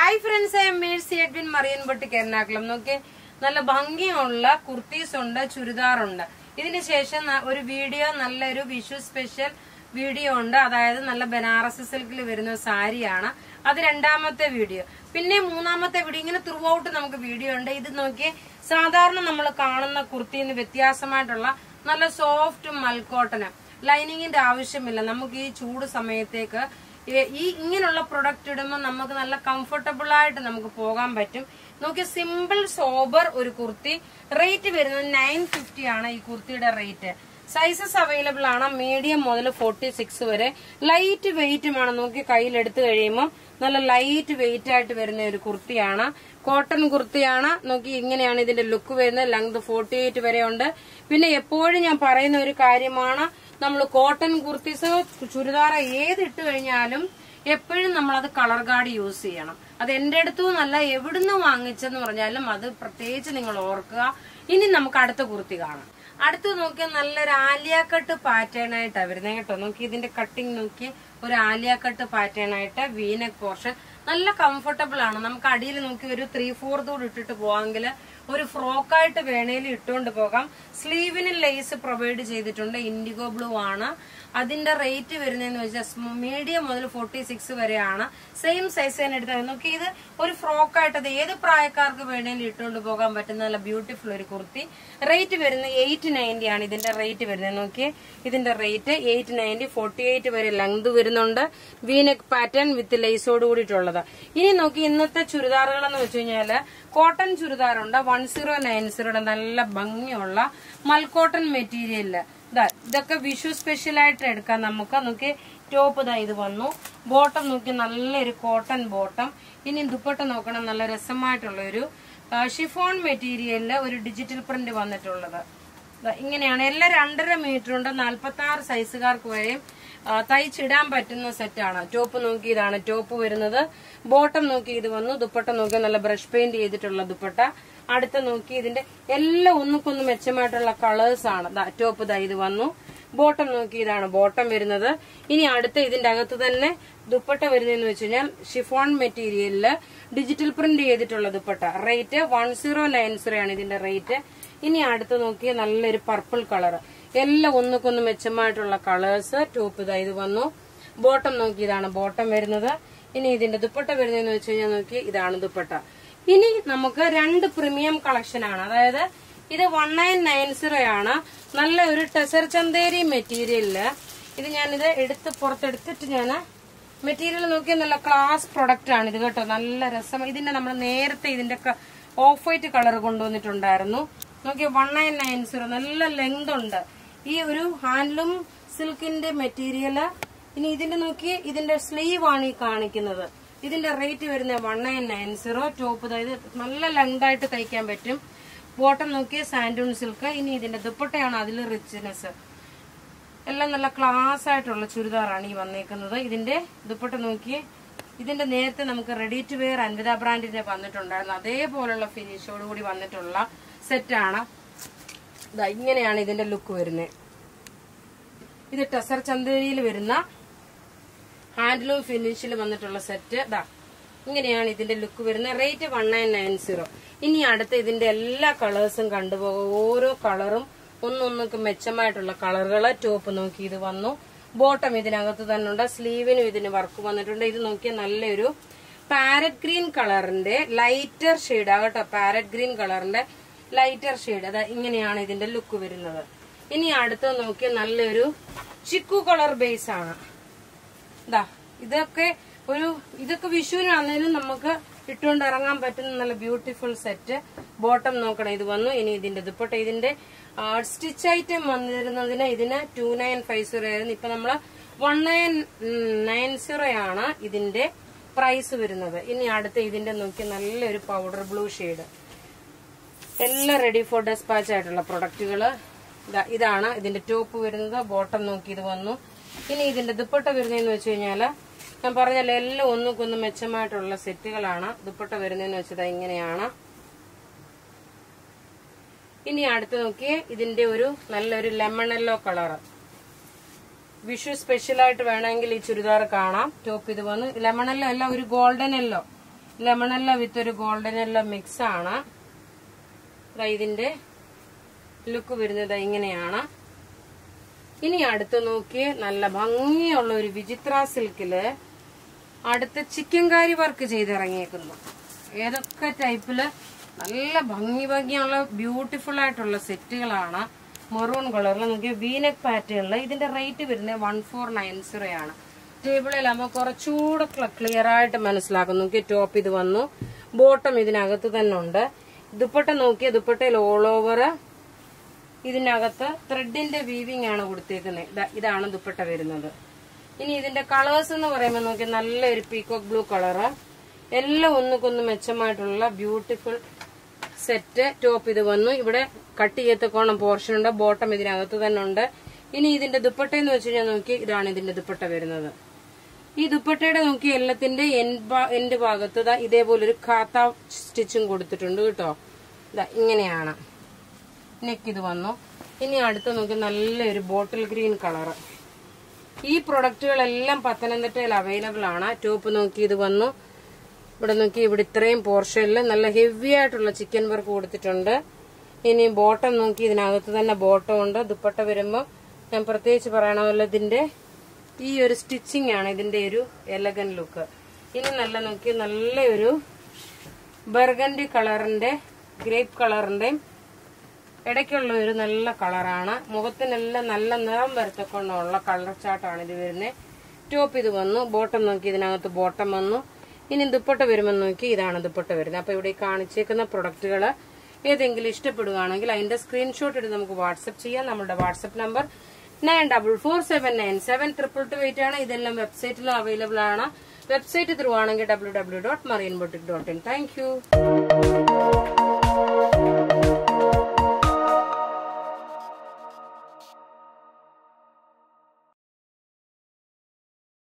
hi friends I'm Mercy Edwin Marian boutique Ernakulam നോക്കി നല്ല ഭംഗിയുള്ള കുർത്തീസ് ഉണ്ട് ചുരിദാറുണ്ട് ഇതിന് ശേഷം ന- ഒരു വീഡിയോ നല്ലൊരു വിഷു സ്പെഷ്യൽ വീഡിയോ ഉണ്ട് അതായത് നല്ല ബനാറസ് സിൽക്കിൽ വരുന്ന സാരിയാണ് അത് രണ്ടാമത്തെ വീഡിയോ പിന്നെ മൂന്നാമത്തെ വീഡിയോ ഇങ്ങനെ ത്രൂ ഔട്ട് നമുക്ക് വീഡിയോ ഉണ്ട് ഇത് നോക്കി സാധാരണ നമ്മൾ കാണുന്ന കുർത്തിന്ന് വ്യത്യാസമായിട്ടുള്ള നല്ല സോഫ്റ്റ് മൽക്കോട്ടന് ലൈനിങ്ങിന്റെ ആവശ്യമില്ല നമുക്ക് ഈ ചൂട് സമയത്തേക്ക് ഈ- ഈ ഇങ്ങനെയുള്ള പ്രൊഡക്റ്റ് ഇടുമ്പോൾ നമുക്ക് നല്ല കംഫർട്ടബിൾ ആയിട്ട് നമുക്ക് പോകാൻ പറ്റും നോക്കി സിമ്പിൾ സോബർ ഒരു കുർത്തി റേറ്റ് വരുന്നത് നയൻ ഫിഫ്റ്റി ആണ് ഈ കുർത്തിയുടെ റേറ്റ് സൈസസ് അവൈലബിൾ ആണ് മീഡിയം മുതൽ ഫോർട്ടി സിക്സ് വരെ ലൈറ്റ് വെയിറ്റുമാണ് നോക്കി കയ്യിലെടുത്ത് കഴിയുമ്പോൾ നല്ല ലൈറ്റ് വെയിറ്റ് ആയിട്ട് വരുന്ന ഒരു കുർത്തിയാണ് കോട്ടൺ കുർത്തിയാണ് നോക്കി ഇങ്ങനെയാണ് ഇതിന്റെ ലുക്ക് വരുന്നത് ലെങ്ത് ഫോർട്ടി എയ്റ്റ് വരെ ഉണ്ട് പിന്നെ എപ്പോഴും ഞാൻ പറയുന്ന ഒരു കാര്യമാണ് നമ്മൾ കോട്ടൺ കുർത്തീസ് ചുരിദാർ ഏത് ഇട്ട് കഴിഞ്ഞാലും എപ്പോഴും നമ്മൾ അത് കളർ ഗാർഡ് യൂസ് ചെയ്യണം അത് എന്റെ അടുത്തു നിന്നല്ല എവിടുന്ന് വാങ്ങിച്ചെന്ന് പറഞ്ഞാലും അത് പ്രത്യേകിച്ച് നിങ്ങൾ ഓർക്കുക ഇനി നമുക്ക് അടുത്ത കുർത്തി കാണാം അടുത്ത് നോക്കിയാൽ നല്ലൊരു ആലിയ കട്ട് പാറ്റേൺ ആയിട്ടാണ് വരുന്നത് കേട്ടോ നോക്കി ഇതിന്റെ കട്ടിങ് നോക്കി ഒരു ആലിയ കട്ട് പാറ്റേൺ ആയിട്ട് വീനക് പോർഷൻ നല്ല കംഫർട്ടബിൾ ആണ് നമുക്ക് അടിയിൽ നോക്കി ഒരു ത്രീ ഫോർത്ത് കൂടി ഇട്ടിട്ട് പോവാമെങ്കിൽ ഒരു ഫ്രോക്കായിട്ട് വേണേലും ഇട്ടുകൊണ്ട് പോകാം സ്ലീവിന് ലേസ് പ്രൊവൈഡ് ചെയ്തിട്ടുണ്ട് ഇൻഡിഗോ ബ്ലൂ ആണ് അതിന്റെ റേറ്റ് വരുന്നതെന്ന് വെച്ചാൽ മീഡിയം മുതൽ ഫോർട്ടി സിക്സ് വരെയാണ് സെയിം സൈസ് തന്നെ എടുത്താൽ നോക്കി ഇത് ഒരു ഫ്രോക്കായിട്ട് അത് ഏത് പ്രായക്കാർക്ക് വേണേലും ഇട്ടുകൊണ്ട് പോകാൻ പറ്റുന്ന നല്ല ബ്യൂട്ടിഫുൾ ഒരു കുർത്തി റേറ്റ് വരുന്നത് എയ്റ്റ് നയൻറ്റി ആണ് ഇതിന്റെ റേറ്റ് വരുന്നത് നോക്കി ഇതിന്റെ rate eight ninety forty eight വരെ ലെങ്ത് വരുന്നുണ്ട് വീനെക് പാറ്റേൺ വിത്ത് ലേസോട് കൂടിയിട്ടുള്ളത് ഇനി നോക്കി ഇന്നത്തെ ചുരിദാറുകൾ എന്ന് വെച്ച് കഴിഞ്ഞാല് കോട്ടൺ ചുരിദാറുണ്ട് വൺ സീറോ നയൻ സീറോയുടെ നല്ല ഭംഗിയുള്ള മൽക്കോട്ടൺ മെറ്റീരിയലില് ഇതാ ഇതൊക്കെ വിഷു സ്പെഷ്യൽ ആയിട്ട് എടുക്കാം നമുക്ക് നോക്കി ടോപ്പ് ഇതാ ഇത് വന്നു ബോട്ടം നോക്കി നല്ലൊരു കോട്ടൺ ബോട്ടം ഇനി ദുപ്പട്ട നോക്കണം നല്ല രസമായിട്ടുള്ള ഒരു ഷിഫോൺ മെറ്റീരിയലില് ഒരു ഡിജിറ്റൽ പ്രിന്റ് വന്നിട്ടുള്ളത് ദാ ഇങ്ങനെയാണ് എല്ലാം രണ്ടര മീറ്റർ ഉണ്ട് നാൽപ്പത്തി ആറ് സൈസുകാർക്ക് വരെയും ആ, തയ്ച്ചിടാൻ പറ്റുന്ന സെറ്റാണ് ടോപ്പ് നോക്കി ഇതാണ് ടോപ്പ് വരുന്നത് ബോട്ടം നോക്കി ഇത് വന്നു ദുപ്പട്ട നോക്കി നല്ല ബ്രഷ് പെയിന്റ് ചെയ്തിട്ടുള്ള ദുപ്പട്ട അടുത്ത നോക്കി ഇതിന്റെ എല്ലാം ഒന്നുക്കൊന്ന് മെച്ചമായിട്ടുള്ള കളേഴ്സ് ആണ് ദാ ടോപ്പ് ദാ ഇത് വന്നു ബോട്ടം നോക്കി ഇതാണ് ബോട്ടം വരുന്നത് ഇനി അടുത്ത ഇതിന്റെ അകത്ത് തന്നെ ദുപ്പട്ട വരുന്നതെന്ന് വെച്ച് കഴിഞ്ഞാൽ ഷിഫോൺ മെറ്റീരിയലില് ഡിജിറ്റൽ പ്രിന്റ് ചെയ്തിട്ടുള്ള dupatta rate one zero nine zero ആണ് ഇതിന്റെ റേറ്റ് ഇനി അടുത്ത് നോക്കിയ നല്ലൊരു പർപ്പിൾ കളർ എല്ലാം ഒന്നുക്കൊന്ന് മെച്ചമായിട്ടുള്ള കളേഴ്സ് ടോപ്പ് ഇതാ ഇത് വന്നു ബോട്ടം നോക്കി ഇതാണ് ബോട്ടം വരുന്നത് ഇനി ഇതിന്റെ ദുപ്പട്ട വരുന്നതെന്ന് വെച്ച് കഴിഞ്ഞാൽ നോക്കി ഇതാണ് ദുപ്പട്ട ഇനി നമുക്ക് രണ്ട് പ്രീമിയം കളക്ഷൻ ആണ് അതായത് ഇത് വൺ നയൻ നയൻ സീറോ ആണ് നല്ല ഒരു ടെസർ ചന്തേരി മെറ്റീരിയലില് ഇത് ഞാനിത് എടുത്ത് പുറത്തെടുത്തിട്ട് ഞാൻ മെറ്റീരിയൽ നോക്കിയാൽ നല്ല ക്ലാസ് പ്രൊഡക്റ്റ് ആണ് ഇത് കേട്ടോ നല്ല രസം ഇതിന്റെ നമ്മൾ നേരത്തെ ഇതിന്റെ ഓഫ് വൈറ്റ് കളർ കൊണ്ടുവന്നിട്ടുണ്ടായിരുന്നു നോക്കിയ വൺ നയൻ നയൻ സീറോ നല്ല ലെങ്ത് ഉണ്ട് ഈ ഒരു ഹാൻഡ്ലൂം സിൽക്കിന്റെ മെറ്റീരിയല് ഇനി ഇതിന്റെ നോക്കി ഇതിന്റെ സ്ലീവ് ആണ് ഈ കാണിക്കുന്നത് ഇതിന്റെ റേറ്റ് വരുന്നത് one nine nine zero top അതായത് നല്ല ലെങ്ത് ആയിട്ട് തയ്ക്കാൻ പറ്റും ബോട്ടം നോക്കിയ സാൻഡൂൺ സിൽക്ക് ഇനി ഇതിന്റെ ദുപ്പട്ടയാണ് അതിൽ റിച്ച്നെസ് എല്ലാം നല്ല ക്ലാസ് ആയിട്ടുള്ള ചുരിദാറാണ് ഈ വന്നേക്കുന്നത് ഇതിന്റെ ദുപ്പട്ട നോക്കി ഇതിന്റെ നേരത്തെ നമുക്ക് റെഡി ടു വെയർ അൻവിത ബ്രാൻഡിന്റെ വന്നിട്ടുണ്ടായിരുന്നു അതേപോലുള്ള ഫിനിഷോട് കൂടി വന്നിട്ടുള്ള സെറ്റാണ് ദാ ഇങ്ങനെയാണ് ഇതിന്റെ ലുക്ക് വരുന്നത് ഇത് ടെസർ ചന്തേരിയിൽ വരുന്ന ഹാൻഡ്ലൂം ഫിനിഷിൽ വന്നിട്ടുള്ള സെറ്റ് ദാ ഇങ്ങനെയാണ് ഇതിന്റെ ലുക്ക് വരുന്നത് rate one nine nine zero ഇനി അടുത്ത ഇതിന്റെ എല്ലാ കളേഴ്സും കണ്ടുപോകും ഓരോ കളറും ഒന്നൊന്നൊക്കെ മെച്ചമായിട്ടുള്ള കളറുകൾ ടോപ്പ് നോക്കി ഇത് വന്നു ബോട്ടം ഇതിനകത്ത് തന്നെ ഉണ്ട് സ്ലീവിനും ഇതിന് വർക്ക് വന്നിട്ടുണ്ട് ഇത് നോക്കിയാൽ നല്ലൊരു പാരറ്റ് ഗ്രീൻ കളറിന്റെ ലൈറ്റർ ഷെയ്ഡ് ആകട്ടോ പാരറ്റ് ഗ്രീൻ കളറിന്റെ ലൈറ്റർ ഷെയ്ഡ് അതാ ഇങ്ങനെയാണ് ഇതിന്റെ ലുക്ക് വരുന്നത് ഇനി അടുത്ത് നോക്കിയാൽ നല്ലൊരു ചിക്കു കളർ ബേസ് ആണ് ഇതാ ഇതൊക്കെ ഒരു ഇതൊക്കെ വിഷുവിനാണെങ്കിലും നമുക്ക് ഇട്ടുകൊണ്ട് ഇറങ്ങാൻ പറ്റുന്ന നല്ല ബ്യൂട്ടിഫുൾ സെറ്റ് ബോട്ടം നോക്കണം ഇത് വന്നു ഇനി ഇതിന്റെ ദുപ്പട്ട ഇതിന്റെ സ്റ്റിച്ച് ഐറ്റം വന്നിരുന്നതിന് ഇതിന് ടു നയൻ ഫൈവ് സീറോ ആയിരുന്നു ഇപ്പൊ നമ്മള് വൺ നയൻ നയൻ സീറോ ആണ് ഇതിന്റെ പ്രൈസ് വരുന്നത് ഇനി അടുത്ത ഇതിന്റെ നോക്കി നല്ലൊരു പൗഡർ ബ്ലൂ ഷെയ്ഡ് എല്ലാം റെഡി ഫോർ ഡെസ്പാച്ച് ആയിട്ടുള്ള പ്രൊഡക്റ്റുകൾ ഇതാണ് ഇതിന്റെ ടോപ്പ് വരുന്നത് ബോട്ടം നോക്കി ഇത് വന്നു ഇനി ഇതിന്റെ ദുപ്പട്ട വരുന്നതെന്ന് വെച്ച് കഴിഞ്ഞാല് ഞാൻ പറഞ്ഞല്ലോ എല്ലാം ഒന്നുകൊന്ന് മെച്ചമായിട്ടുള്ള സെറ്റുകളാണ് ദുപ്പട്ട വരുന്നതെന്ന് വെച്ചത് ഇങ്ങനെയാണ് ഇനി അടുത്ത് നോക്കിയേ ഇതിന്റെ ഒരു നല്ലൊരു lemon yellow colour Vishu special ആയിട്ട് വേണമെങ്കിൽ ഈ ചുരിദാർ കാണാം ടോപ്പ് ഇത് വന്ന് ലെമൺ യെല്ലോ അല്ല ഒരു ഗോൾഡൻ യെല്ലോ ലെമണല്ല വിത്ത് ഒരു ഗോൾഡൻ എല്ലോ മിക്സ് ആണ് ദാ ഇതിന്റെ ലുക്ക് വരുന്നത് ഇങ്ങനെയാണ് ഇനി അടുത്ത് നോക്കി നല്ല ഭംഗിയുള്ള ഒരു വിചിത്ര സിൽക്കില് അടുത്ത് ചിക്കൻ കാരി വർക്ക് ചെയ്തിറങ്ങിയേക്കുന്നു ഏതൊക്കെ ടൈപ്പില് നല്ല ഭംഗി ഭംഗിയുള്ള ബ്യൂട്ടിഫുൾ ആയിട്ടുള്ള സെറ്റുകളാണ് മെറൂൺ കളറിൽ നോക്കിയ വീനക് പാറ്റേണിൽ ഇതിന്റെ റേറ്റ് വരുന്നത് വൺ ഫോർ നയൻ സീറോ ആണ് ടേബിളിലാകുമ്പോൾ കുറച്ചുകൂടെ ക്ലിയർ ആയിട്ട് മനസ്സിലാക്കും നോക്കി ടോപ്പ് ഇത് വന്നു ബോട്ടം ഇതിനകത്ത് തന്നെ ഉണ്ട് ദുപ്പട്ട നോക്കിയ ദുപ്പട്ടയിൽ ഓൾ ഓവർ ഇതിനകത്ത് ത്രെഡിന്റെ വീവിംഗ് ആണ് കൊടുത്തേക്കുന്നത് ഇതാ- ഇതാണ് ദുപ്പട്ട വരുന്നത് ഇനി ഇതിന്റെ കളേഴ്സ് എന്ന് പറയുമ്പോൾ നോക്കി നല്ലൊരു പീക്കോക്ക് ബ്ലൂ കളറ് എല്ലാം ഒന്നുകൊന്ന് മെച്ചമായിട്ടുള്ള ബ്യൂട്ടിഫുൾ സെറ്റ് ടോപ്പ് ഇത് വന്നു ഇവിടെ കട്ട് ചെയ്യത്തക്കോണം പോർഷൻ ഉണ്ട് ബോട്ടം ഇതിനകത്ത് തന്നെ ഉണ്ട് ഇനി ഇതിന്റെ ദുപ്പട്ട എന്ന് വെച്ച് കഴിഞ്ഞാൽ നോക്കി ഇതാണ് ഇതിന്റെ ദുപ്പട്ട വരുന്നത് ഈ ദുപ്പട്ടയുടെ നോക്കി എല്ലാത്തിന്റെ എൻഡ് ഭാഗത്ത് ദാ ഇതേപോലെ ഒരു കാത്ത സ്റ്റിച്ചും കൊടുത്തിട്ടുണ്ട് കേട്ടോ ഇതാ ഇങ്ങനെയാണ് നെക്ക് ഇത് വന്നു ഇനി അടുത്ത് നോക്കി നല്ലൊരു ബോട്ടിൽ ഗ്രീൻ കളറ് ഈ പ്രൊഡക്റ്റുകളെല്ലാം പത്തനംതിട്ടയിൽ അവൈലബിൾ ആണ് ടോപ്പ് നോക്കി ഇത് വന്നു ഇവിടെ നോക്കി ഇവിടെ ഇത്രയും പോർഷനിൽ നല്ല ഹെവി ആയിട്ടുള്ള ചിക്കൻ വർക്ക് കൊടുത്തിട്ടുണ്ട് ഇനി ബോട്ടം നോക്കി ഇതിനകത്ത് തന്നെ ബോട്ടം ഉണ്ട് ദുപ്പട്ട വരുമ്പോൾ ഞാൻ പ്രത്യേകിച്ച് പറയണമല്ലോ ഇതിന്റെ ഈ ഒരു സ്റ്റിച്ചിങ് ആണ് ഇതിന്റെ ഒരു എലഗൻ ലുക്ക് ഇനി നല്ല നോക്കി നല്ലൊരു ബർഗൻഡി കളറിന്റെ ഗ്രേപ്പ് കളറിന്റെയും ഇടയ്ക്കുള്ള ഒരു നല്ല കളറാണ് മുഖത്തിനെല്ലാം നല്ല നിറം വരത്തക്കൊണ്ടുള്ള കളർ ചാട്ടാണ് ഇത് വരുന്നത് ടോപ്പ് ഇത് വന്നു ബോട്ടം നോക്കി ഇതിനകത്ത് ബോട്ടം വന്നു ഇനി ദുപ്പട്ട വരുമ്പോൾ നോക്കി ഇതാണ് ദുപ്പട്ട വരുന്നത് അപ്പൊ ഇവിടെ ഈ കാണിച്ചേക്കുന്ന പ്രൊഡക്റ്റുകൾ ഏതെങ്കിലും ഇഷ്ടപ്പെടുകയാണെങ്കിൽ അതിന്റെ സ്ക്രീൻഷോട്ട് എടുത്ത് നമുക്ക് വാട്സപ്പ് ചെയ്യാം നമ്മുടെ WhatsApp number nine double four seven nine seven triple two eight ആണ് ഇതെല്ലാം വെബ്സൈറ്റിലും അവൈലബിൾ ആണ് വെബ്സൈറ്റ് ത്രൂ ആണെങ്കിൽ W W dot Marian boutique dot in thank U